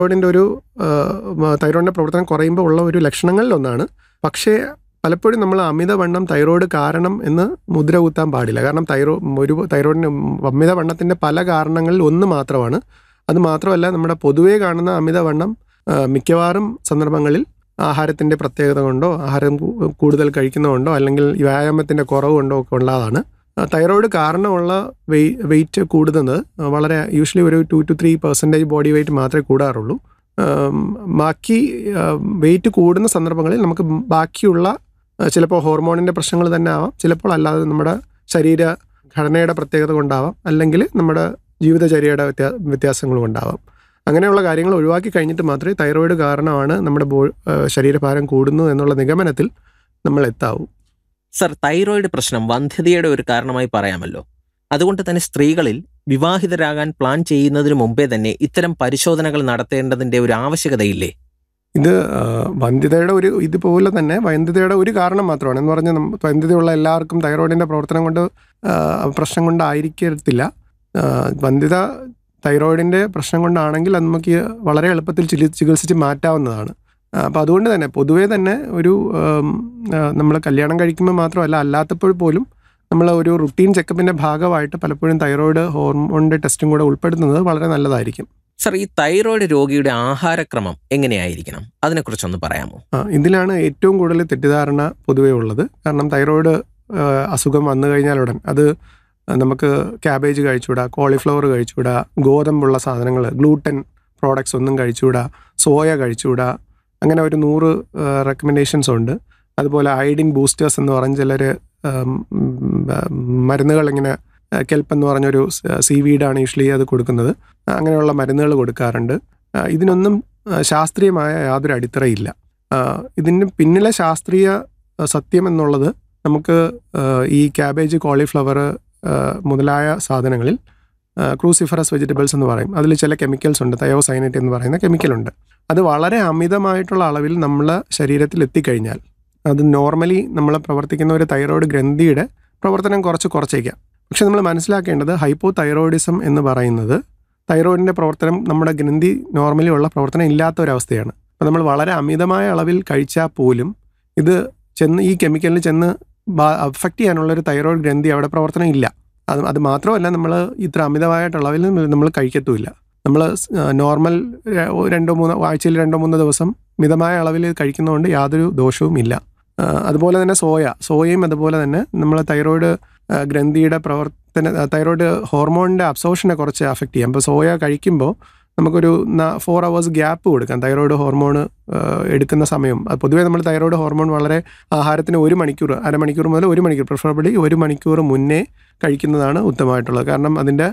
തൈറോയിഡിൻ്റെ ഒരു തൈറോയിഡിൻ്റെ പ്രവർത്തനം കുറയുമ്പോൾ ഉള്ള ഒരു ലക്ഷണങ്ങളിലൊന്നാണ് പക്ഷേ പലപ്പോഴും നമ്മൾ അമിതവണ്ണം തൈറോയിഡ് കാരണം എന്ന് മുദ്ര കുത്താൻ പാടില്ല കാരണം തൈറോ ഒരു തൈറോയിഡിന് അമിതവണ്ണത്തിൻ്റെ പല കാരണങ്ങളിൽ ഒന്ന് മാത്രമാണ് അത് മാത്രമല്ല നമ്മുടെ പൊതുവേ കാണുന്ന അമിതവണ്ണം ആ, മിക്കവാറും സന്ദർഭങ്ങളിൽ ആഹാരത്തിൻ്റെ പ്രത്യേകത കൊണ്ടോ ആഹാരം കൂ- കൂടുതൽ കഴിക്കുന്നതുകൊണ്ടോ അല്ലെങ്കിൽ വ്യായാമത്തിൻ്റെ കുറവ് കൊണ്ടോ ഒക്കെ ഉള്ളതാണ് ആ, തൈറോയിഡ് കാരണമുള്ള വെയ് വെയിറ്റ് കൂടുന്നത് വളരെ യൂഷ്വലി ഒരു two to three percentage body weight മാത്രമേ കൂടാറുള്ളൂ ആം, ബാക്കി വെയിറ്റ് കൂടുന്ന സന്ദർഭങ്ങളിൽ നമുക്ക് ബാക്കിയുള്ള ആ, ചിലപ്പോൾ ഹോർമോണിൻ്റെ പ്രശ്നങ്ങൾ തന്നെ ആവാം ചിലപ്പോൾ അല്ലാതെ നമ്മുടെ ശരീര ഘടനയുടെ പ്രത്യേകത കൊണ്ടാവാം അല്ലെങ്കിൽ നമ്മുടെ ജീവിതചര്യയുടെ വ്യത്യാ വ്യത്യാസങ്ങൾ കൊണ്ടാവാം അങ്ങനെയുള്ള കാര്യങ്ങൾ ഒഴിവാക്കി കഴിഞ്ഞിട്ട് മാത്രമേ തൈറോയിഡ് കാരണമാണ് നമ്മുടെ ബോ ആ, ശരീരഭാരം കൂടുന്നു എന്നുള്ള നിഗമനത്തിൽ നമ്മൾ എത്താവൂ സർ തൈറോയിഡ് പ്രശ്നം വന്ധ്യതയുടെ ഒരു കാരണമായി പറയാമല്ലോ അതുകൊണ്ട് തന്നെ സ്ത്രീകളിൽ വിവാഹിതരാകാൻ പ്ലാൻ ചെയ്യുന്നതിന് മുമ്പേ തന്നെ ഇത്തരം പരിശോധനകൾ നടത്തേണ്ടതിന്റെ ഒരു ആവശ്യകതയില്ലേ ഇത് ആ, വന്ധ്യതയുടെ ഒരു ഇതുപോലെ തന്നെ വന്ധ്യതയുടെ ഒരു കാരണം മാത്രമാണ് എന്ന് പറഞ്ഞാൽ നമ്മ- വന്ധ്യതയുള്ള എല്ലാവർക്കും തൈറോയിഡിൻ്റെ പ്രവർത്തനം കൊണ്ട് ആ, പ്രശ്നം കൊണ്ടായിരിക്കത്തില്ല ആ, വന്ധ്യത തൈറോയിഡിൻ്റെ പ്രശ്നം കൊണ്ടാണെങ്കിൽ അത് നമുക്ക് വളരെ എളുപ്പത്തിൽ ചിലി- ചികിത്സിച്ച് മാറ്റാവുന്നതാണ് അപ്പോൾ അതുകൊണ്ട് തന്നെ പൊതുവേ തന്നെ ഒരു നമ്മൾ കല്യാണം കഴിക്കുമ്പോൾ മാത്രമല്ല അല്ലാത്തപ്പോൾ പോലും നമ്മൾ ഒരു റുട്ടീൻ ചെക്കപ്പിൻ്റെ ഭാഗമായിട്ട് പലപ്പോഴും തൈറോയിഡ് ഹോർമോണിൻ്റെ ടെസ്റ്റും കൂടെ ഉൾപ്പെടുത്തുന്നത് വളരെ നല്ലതായിരിക്കും സർ ഈ തൈറോയിഡ് രോഗിയുടെ ആഹാരക്രമം എങ്ങനെയായിരിക്കണം അതിനെക്കുറിച്ചൊന്ന് പറയാമോ ആ, ഇതിലാണ് ഏറ്റവും കൂടുതൽ തെറ്റിദ്ധാരണ പൊതുവേ ഉള്ളത് കാരണം തൈറോയിഡ് ആ, അസുഖം വന്നു കഴിഞ്ഞാൽ ഉടൻ അത് നമുക്ക് ക്യാബേജ് കഴിച്ചുകൂടാ കോളിഫ്ലവർ കഴിച്ചുകൂടാ ഗോതമ്പുള്ള സാധനങ്ങൾ ഗ്ലൂട്ടൻ പ്രോഡക്ട്സ് ഒന്നും കഴിച്ചുകൂടാ സോയ കഴിച്ചുകൂടാ അങ്ങനെ ഒരു നൂറ് റെക്കമെൻഡേഷൻസ് ഉണ്ട് അതുപോലെ അയഡിൻ ബൂസ്റ്റേഴ്സ് എന്ന് പറഞ്ഞ് ചിലർ മരുന്നുകൾ ഇങ്ങനെ കെൽപ്പ് എന്ന് പറഞ്ഞൊരു സീ വീഡാണ് യൂഷ്വലി അത് കൊടുക്കുന്നത് അങ്ങനെയുള്ള മരുന്നുകൾ കൊടുക്കാറുണ്ട് ആ, ഇതിനൊന്നും ആ, ശാസ്ത്രീയമായ യാതൊരു അടിത്തറയില്ല ആ, ഇതിന് പിന്നിലെ ശാസ്ത്രീയ ആ, സത്യം എന്നുള്ളത് നമുക്ക് ആ, ഈ ക്യാബേജ് കോളിഫ്ലവർ ആ, മുതലായ സാധനങ്ങളിൽ ക്രൂസിഫറസ് വെജിറ്റബിൾസ് എന്ന് പറയും അതിൽ ചില കെമിക്കൽസ് ഉണ്ട് തയോസൈനറ്റ് എന്ന് പറയുന്ന കെമിക്കലുണ്ട് അത് വളരെ അമിതമായിട്ടുള്ള അളവിൽ നമ്മളെ ശരീരത്തിൽ എത്തിക്കഴിഞ്ഞാൽ അത് നോർമലി നമ്മൾ പ്രവർത്തിക്കുന്ന ഒരു തൈറോയ്ഡ് ഗ്രന്ഥിയുടെ പ്രവർത്തനം കുറച്ച് കുറച്ചേക്കാം പക്ഷെ നമ്മൾ മനസ്സിലാക്കേണ്ടത് ഹൈപ്പോ തൈറോയിഡിസം എന്ന് പറയുന്നത് തൈറോയിഡിൻ്റെ പ്രവർത്തനം നമ്മുടെ ഗ്രന്ഥി നോർമലി ഉള്ള പ്രവർത്തനം ഇല്ലാത്ത ഒരവസ്ഥയാണ് അപ്പോൾ നമ്മൾ വളരെ അമിതമായ അളവിൽ കഴിച്ചാൽ പോലും ഇത് ചെന്ന് ഈ കെമിക്കലിൽ ചെന്ന് അഫക്റ്റ് ചെയ്യാനുള്ള ഒരു തൈറോയിഡ് ഗ്രന്ഥി അവിടെ പ്രവർത്തനം ഇല്ല അത് അത് മാത്രമല്ല നമ്മൾ ഇത്ര അമിതമായിട്ടുള്ള അളവിൽ നമ്മൾ കഴിക്കത്തുമില്ല നമ്മൾ നോർമൽ രണ്ടോ മൂന്നോ ആഴ്ചയിൽ രണ്ടോ മൂന്നോ ദിവസം മിതമായ അളവിൽ കഴിക്കുന്നതുകൊണ്ട് യാതൊരു ദോഷവും ഇല്ല ആ, അതുപോലെ തന്നെ സോയ സോയയും അതുപോലെ തന്നെ നമ്മൾ തൈറോയിഡ് ആ, ഗ്രന്ഥിയുടെ പ്രവർത്തന തൈറോയിഡ് ഹോർമോണിൻ്റെ അബ്സോർഷനെ കുറച്ച് അഫക്റ്റ് ചെയ്യാം അപ്പോൾ സോയ കഴിക്കുമ്പോൾ നമുക്കൊരു ഫോർ അവേഴ്സ് ഗ്യാപ്പ് കൊടുക്കാം തൈറോയിഡ് ഹോർമോൺ എടുക്കുന്ന സമയം അത് പൊതുവേ നമ്മൾ തൈറോയിഡ് ഹോർമോൺ വളരെ ആഹാരത്തിന് ഒരു മണിക്കൂർ അരമണിക്കൂർ മുതൽ ഒരു മണിക്കൂർ പ്രിഫറബിളി ഒരു മണിക്കൂർ മുന്നേ കഴിക്കുന്നതാണ് ഉത്തമമായിട്ടുള്ളത് കാരണം അതിൻ്റെ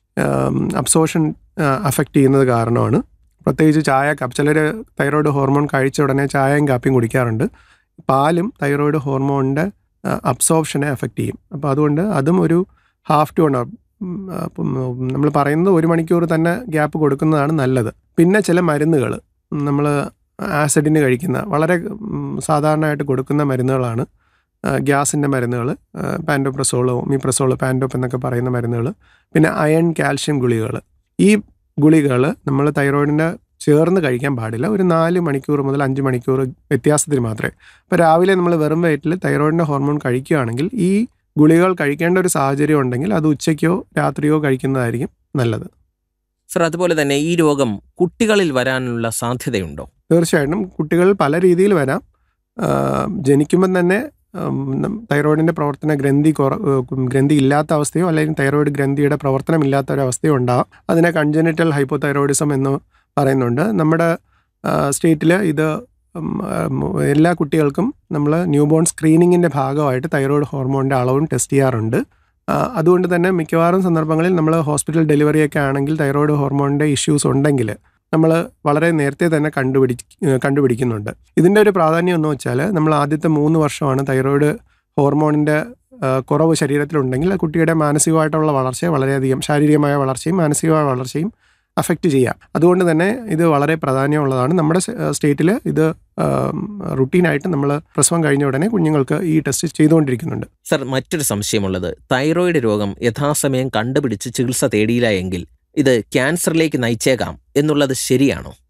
അബ്സോർഷൻ അഫക്റ്റ് ചെയ്യുന്നത് കാരണമാണ് പ്രത്യേകിച്ച് ചായ കാപ്പി ചിലർ തൈറോയിഡ് ഹോർമോൺ കഴിച്ച ഉടനെ ചായയും കാപ്പിയും കുടിക്കാറുണ്ട് പാലും തൈറോയിഡ് ഹോർമോണിൻ്റെ അബ്സോർപ്ഷനെ അഫക്റ്റ് ചെയ്യും അപ്പോൾ അതുകൊണ്ട് അതും ഒരു ഹാഫ് ടു വൺ അപ്പം നമ്മൾ പറയുന്നത് ഒരു മണിക്കൂർ തന്നെ ഗ്യാപ്പ് കൊടുക്കുന്നതാണ് നല്ലത് പിന്നെ ചില മരുന്നുകൾ നമ്മൾ ആസിഡിന് കഴിക്കുന്ന വളരെ ഉം, സാധാരണയായിട്ട് കൊടുക്കുന്ന മരുന്നുകളാണ് ഗ്യാസിൻ്റെ മരുന്നുകൾ പാൻഡോപ്രസോൾ ഒമിപ്രസോൾ പാൻഡോപ്പ് എന്നൊക്കെ പറയുന്ന മരുന്നുകൾ പിന്നെ അയൺ കാൽഷ്യം ഗുളികകൾ ഈ ഗുളികകൾ നമ്മൾ തൈറോയിഡിൻ്റെ ചേർന്ന് കഴിക്കാൻ പാടില്ല ഒരു നാല് മണിക്കൂർ മുതൽ അഞ്ച് മണിക്കൂർ വ്യത്യാസത്തിന് മാത്രമേ അപ്പോൾ രാവിലെ നമ്മൾ വെറും വയറ്റിൽ തൈറോയിഡിൻ്റെ ഹോർമോൺ കഴിക്കുകയാണെങ്കിൽ ഈ ഗുളികകൾ കഴിക്കേണ്ട ഒരു സാഹചര്യം ഉണ്ടെങ്കിൽ അത് ഉച്ചയ്ക്കോ രാത്രിയോ കഴിക്കുന്നതായിരിക്കും നല്ലത് സർ അതുപോലെ തന്നെ ഈ രോഗം കുട്ടികളിൽ വരാനുള്ള സാധ്യതയുണ്ടോ തീർച്ചയായിട്ടും കുട്ടികൾ പല രീതിയിൽ വരാം ആ, ജനിക്കുമ്പം തന്നെ ഉം, തൈറോയിഡിൻ്റെ പ്രവർത്തന ഗ്രന്ഥി കുറ ഉം, ഗ്രന്ഥി ഇല്ലാത്ത അവസ്ഥയോ അല്ലെങ്കിൽ തൈറോയിഡ് ഗ്രന്ഥിയുടെ പ്രവർത്തനം ഇല്ലാത്ത ഒരു അവസ്ഥയോ ഉണ്ടാവാം അതിനെ കൺജനിറ്റൽ ഹൈപ്പോ തൈറോയിഡിസം എന്ന് പറയുന്നുണ്ട് നമ്മുടെ സ്റ്റേറ്റിൽ ഇത് ഉം, ഉം, എല്ലാ കുട്ടികൾക്കും നമ്മൾ ന്യൂ ബോൺ സ്ക്രീനിങ്ങിൻ്റെ ഭാഗമായിട്ട് തൈറോയിഡ് ഹോർമോണിൻ്റെ അളവും ടെസ്റ്റ് ചെയ്യാറുണ്ട് ആ, അതുകൊണ്ട് തന്നെ മിക്കവാറും സന്ദർഭങ്ങളിൽ നമ്മൾ ഹോസ്പിറ്റൽ ഡെലിവറിയൊക്കെ ആണെങ്കിൽ തൈറോയിഡ് ഹോർമോണിൻ്റെ ഇഷ്യൂസ് ഉണ്ടെങ്കിൽ നമ്മൾ വളരെ നേരത്തെ തന്നെ കണ്ടുപിടി കണ്ടുപിടിക്കുന്നുണ്ട് ഇതിൻ്റെ ഒരു പ്രാധാന്യം എന്ന് വെച്ചാൽ നമ്മൾ ആദ്യത്തെ മൂന്ന് വർഷമാണ് തൈറോയിഡ് ഹോർമോണിൻ്റെ ആ, കുറവ് ശരീരത്തിലുണ്ടെങ്കിൽ ആ കുട്ടിയുടെ മാനസികമായിട്ടുള്ള വളർച്ചയെ വളരെയധികം ശാരീരികമായ വളർച്ചയും മാനസികമായ വളർച്ചയും അഫക്റ്റ് ചെയ്യാം അതുകൊണ്ട് തന്നെ ഇത് വളരെ പ്രാധാന്യമുള്ളതാണ് നമ്മുടെ സ്റ്റേറ്റിൽ ഇത് റുട്ടീനായിട്ട് നമ്മൾ പ്രസവം കഴിഞ്ഞ ഉടനെ കുഞ്ഞുങ്ങൾക്ക് ഈ ടെസ്റ്റ് ചെയ്തുകൊണ്ടിരിക്കുന്നുണ്ട് സർ മറ്റൊരു സംശയമുള്ളത് തൈറോയിഡ് രോഗം യഥാസമയം കണ്ടുപിടിച്ച് ചികിത്സ തേടിയില്ല എങ്കിൽ ഇത് ക്യാൻസറിലേക്ക് നയിച്ചേക്കാം എന്നുള്ളത് ശരിയാണോ